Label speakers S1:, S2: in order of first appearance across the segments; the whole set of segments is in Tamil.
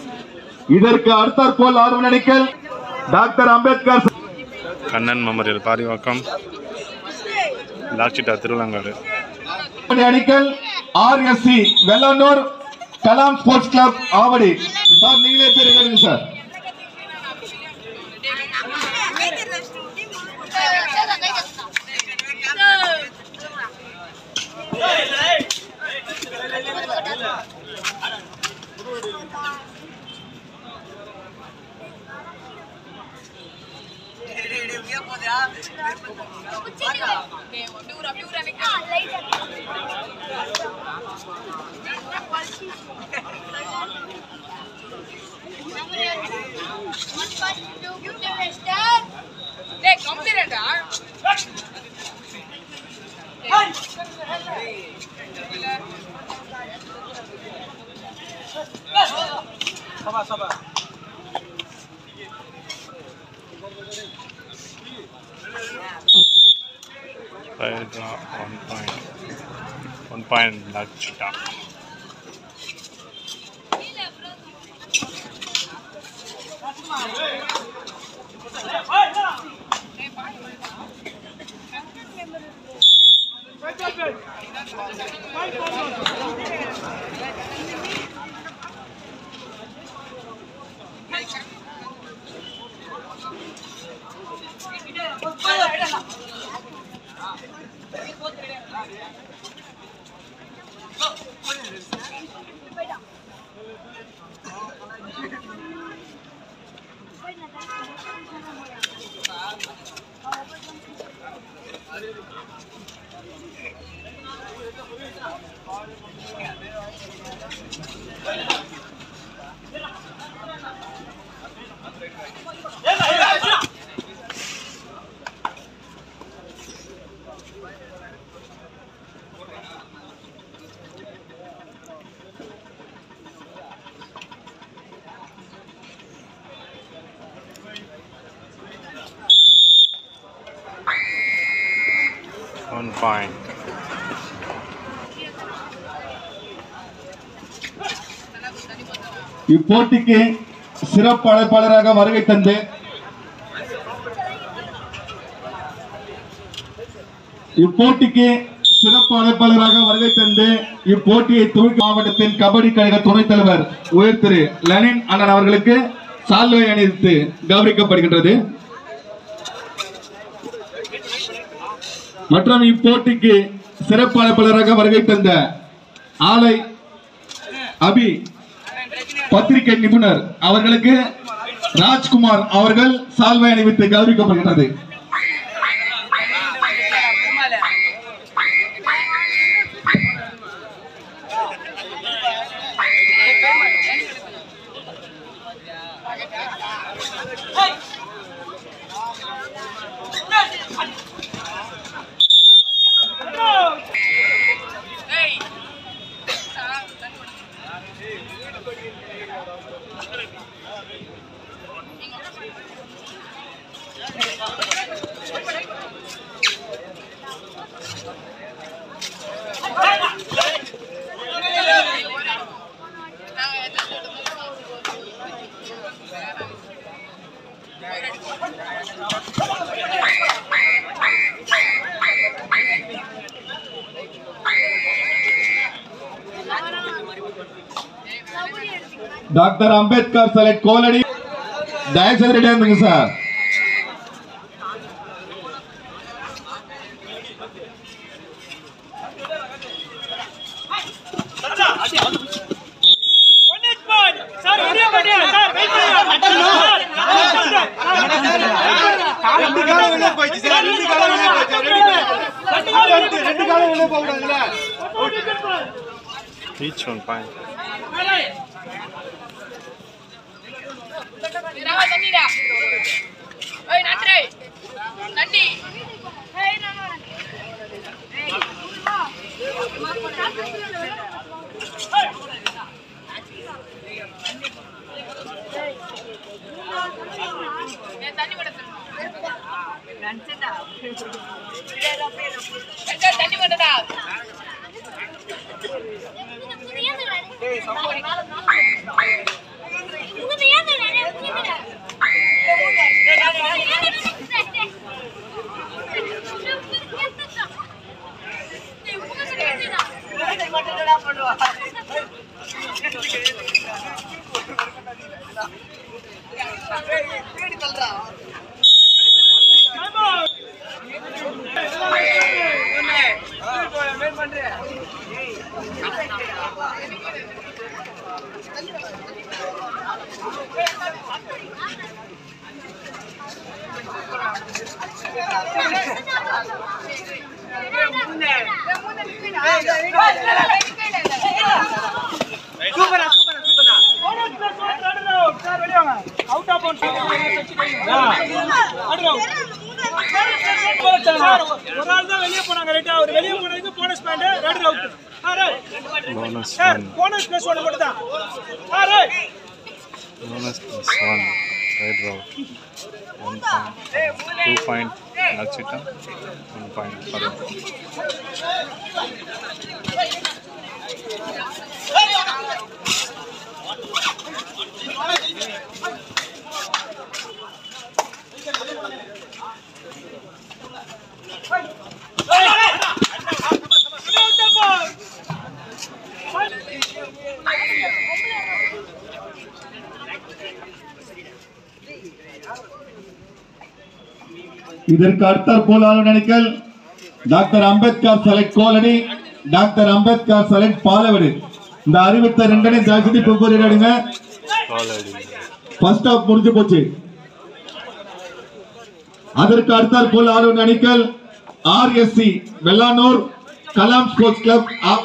S1: இதற்கு அடுத்தாற்போல் ஆறு அணிகள் டாக்டர் அம்பேத்கர்
S2: கண்ணன் மெமோரியல் பாரிவாக்கம் லாட்சிட்டா திருவிழாங்காடு
S1: அணிகள் RSC Vellanur Kalam sports club Avadi sir நீங்களே பேர் எழுதுங்க sir
S2: one point one point லாட்சிட்டா ஒன் பாயிண்ட்
S1: இப்போட்டிக்கு சிறப்பு அழைப்பாளராக வருகை தந்து இப்போட்டிக்கு சிறப்பு அழைப்பாளராக வருகை தந்து இப்போட்டியை துவக்கி மாவட்டத்தின் கபடி கழக துணைத் தலைவர் உயர் திரு லெனின் அண்ணன் அவர்களுக்கு சால்வை அணிவித்து கௌரவிக்கப்படுகின்றது மற்றும் இப்போட்டிக்கு சிறப்பு அழைப்பாளராக வருகை தந்த ஆலை அபி பத்திரிகை நிபுணர் அவர்களுக்கு ராஜ்குமார் அவர்கள் சால்வை அணிவித்து கௌரவிக்கப்படுகிறது டாக்டர் அம்பேத்கர் செலக்ட் கோலடி தயவு செய்து ரெடியா இருந்துங்க சார்
S3: சார் வெளியே போடியா சார் வெயிட் பண்ணுங்க
S4: ரெண்டு காலம் வெளியே போயிடுச்சு சார் ரெண்டு காலம் வெளியே போயிடுச்சு ரெண்டு ரெண்டு காலம் வெளியே போக கூடாதுல்ல
S2: ஈச் ஒன் பாயிண்ட்
S5: தண்ணிடா ஓய் நன்றி நன்றி ஏன் தண்ணி கூட தண்ணி கொண்டடா
S4: சூப்பரா சூப்பரா சூப்பரா
S3: Bonus plus one, third round. Sir, வெளிய வாங்க. Out of bounds. Third round. Sir, ஒரு ஆள் தான் வெளிய போனாங்க ரைட்டா அவர் வெளிய போனதுக்கு போனஸ் பாயிண்ட் ரெண்டு ரவுட்
S2: Bonus
S3: sir
S2: one.
S3: Bonus plus one மட்டும் தான் ஆ right
S2: Bonus plus one. Right row. One point. Two point. Lakshita. One point. Param.
S1: இதற்கு அடுத்தாற் போல் ஆளுநர்கள் doctor Ambedkar select Koladi doctor Ambedkar select Palavadu இந்த அறிவித்த ரெண்டனை ஜாகிரதை போக்குவரடுங்க
S2: Already.
S1: ஃபர்ஸ்ட் ஆஃப் முடிஞ்சு போச்சு அதற்கு அடுத்தாற் போல் ஆளுநர் அணிகள் RSC Vellanur Kalam sports club ஆ-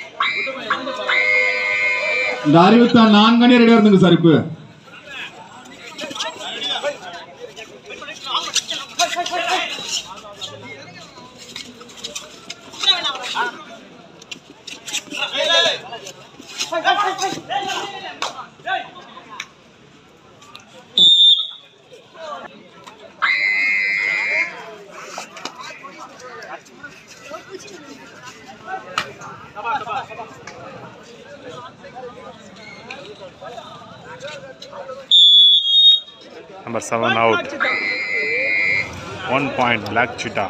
S1: இந்த அறிவித்த நான்கு அணி ரெடியா இருந்துங்க சார் இப்போ
S2: Number seven out. One point. Black cheetah.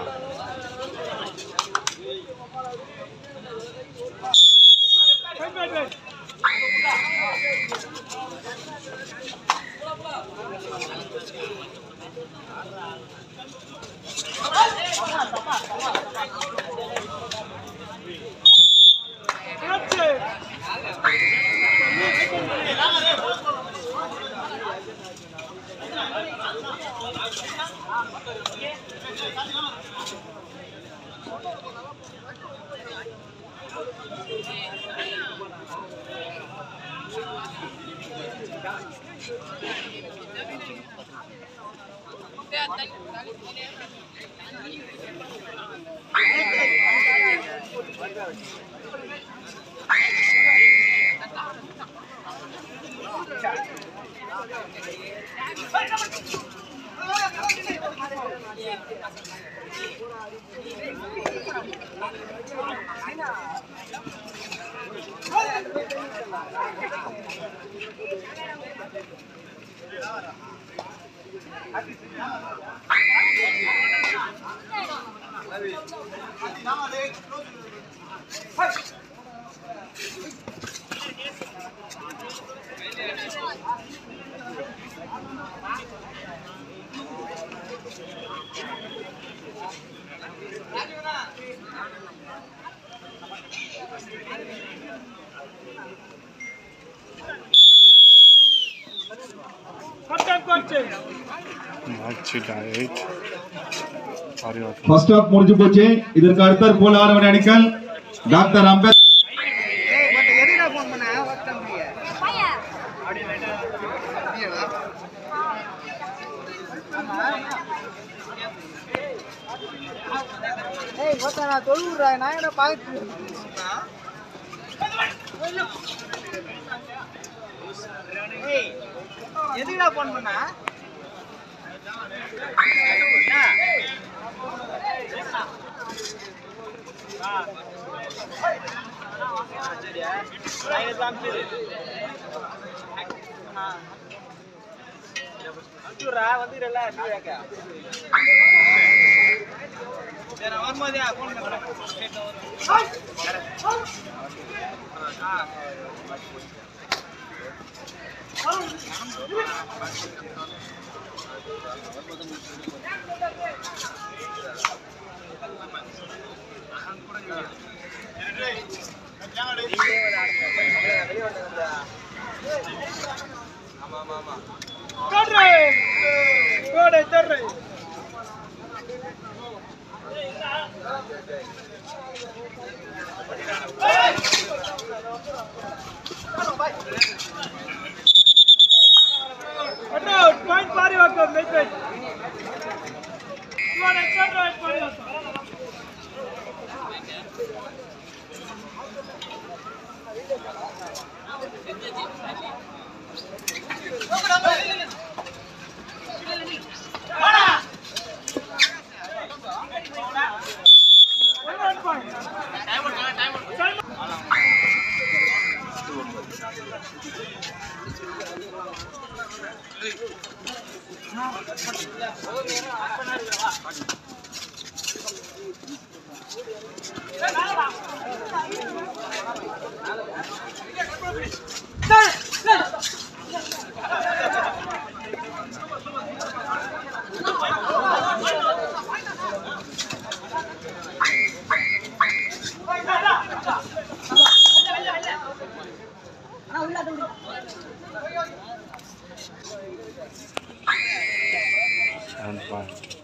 S2: Black cheetah eight. Sorry, what?
S1: First half முடிஞ்சு போச்சு இதற்கு அடுத்தாற் போல் ஆளுநர் அணிகள் டாக்டர் அம்பேத்கர்
S4: ஏய் மத்த எதுடா ஃபோன் பண்ண ஒர்க் பண்றீங்க ஏய் மத்த நான் தொழுவுறா நான் என்ன பாத்து ஏய் எதுடா ஃபோன் பண்ண வந்துடுறல சரி வரும்போதே ஃபோன் பண்ணுறேன்
S3: Corre! Corre, corre. Out, point Parivakkam, wait, wait. You are extra right, Parivakkam. One out point.
S2: Seven point.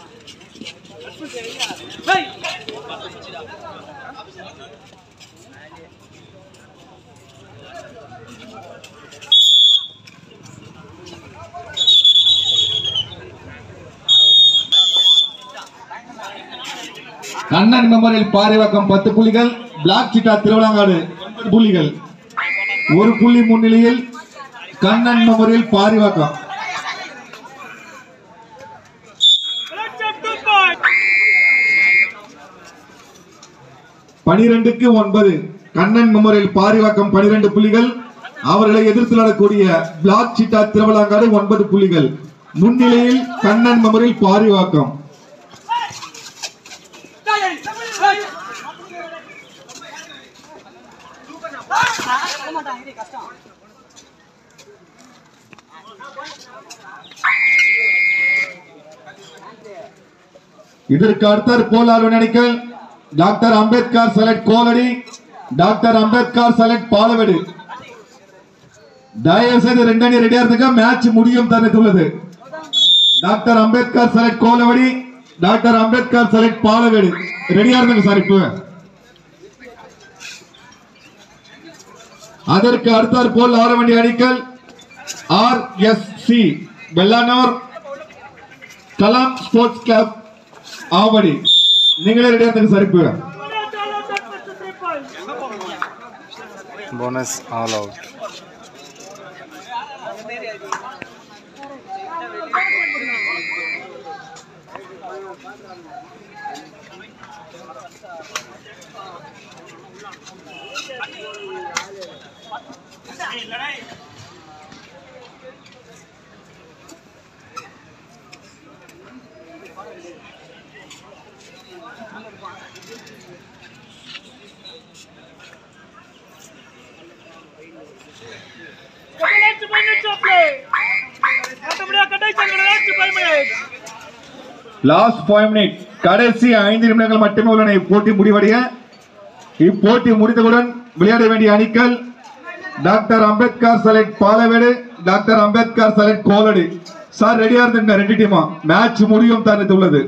S1: Kannan memorial Parivakkam பத்து புள்ளிகள் பிளாக் சிட்டா திருவிழாங்காடு ஒன்பது புள்ளிகள் ஒரு புள்ளி முன்னிலையில் Kannan memorial Parivakkam
S3: Collection two point.
S1: பனிரெண்டுக்கு ஒன்பது கண்ணன் மெமோரியல் பாரிவாக்கம் பனிரெண்டு புள்ளிகள் அவர்களை எதிர்த்து நடக்கூடிய பிளாக் சிட்டா திருவிழாங்காடு ஒன்பது புள்ளிகள் முன்னிலையில் கண்ணன் மெமோரியல் பாரிவாக்கம் இதற்கு அடுத்தார் போலார் அணிகள் doctor Ambedkar select Koladi doctor Ambedkar select Palavedu தயவு செய்து ரெண்டு அணி ரெடியா இருந்துங்க மேட்ச் முடியும் தருத்துள்ளது doctor Ambedkar select Kolavadi doctor Ambedkar select Palavedu ரெடியா இருந்துங்க சார் இப்போ அதற்கு அடுத்தார் போல் ஆற வேண்டிய அணிகள் R S C Vellanur Kalam sports club Avadi நீங்களே ரெடியா இருந்துங்க சார் இப்போ
S3: Collection all out, that was three points.
S2: Bonus all out.
S3: Couple last minutes of play. மற்றபடியா கடைசி last five minutes.
S1: Last five minute கடைசி ஐந்து நிமிடங்கள் மட்டுமே உள்ளன இப்போட்டி முடிவடைய இப்போட்டி முடிந்தவுடன் விளையாட வேண்டிய அணிகள் doctor Ambedkar select Palavedu doctor Ambedkar select Koladi sir ரெடியா இருந்துங்க ரெண்டு டீமா மேட்ச் முடியும் தருத்துள்ளது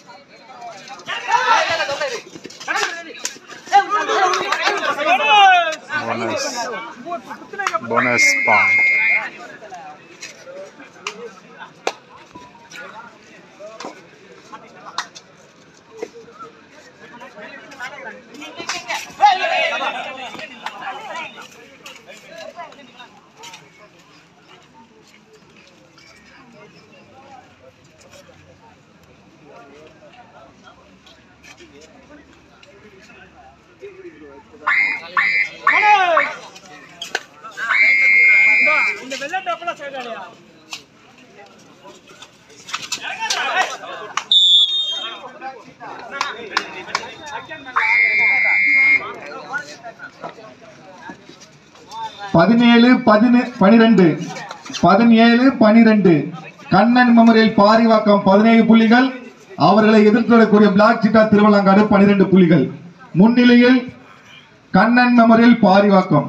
S3: Bonus.
S2: Bonus. Bonus point.
S3: Bonus. இந்தா, இந்த வெள்ளை டப்பெல்லாம் side ஆலையா?
S1: பதினேழு பதினே பனிரெண்டு பதினேழு பனிரெண்டு கண்ணன் மெமோரியல் பாரிவாக்கம் பதினேழு புள்ளிகள் அவர்களை எதிர்த்து வரக்கூடிய பிளாக் சிட்டா திருவள்ளங்காடு பனிரெண்டு புள்ளிகள் முன்னிலையில் கண்ணன் மெமோரியல் பாரிவாக்கம்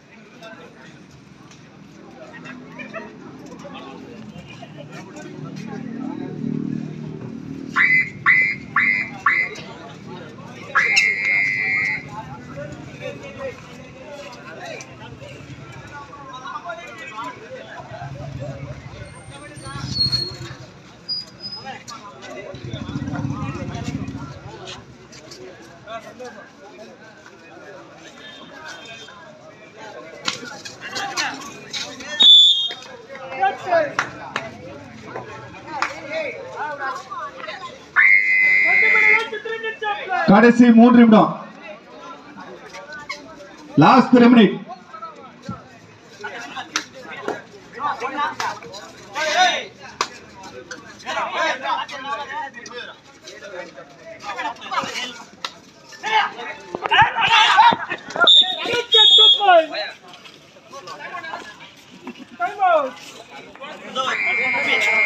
S1: கடைசி மூன்று நிமிடம் last three minute
S3: Time out.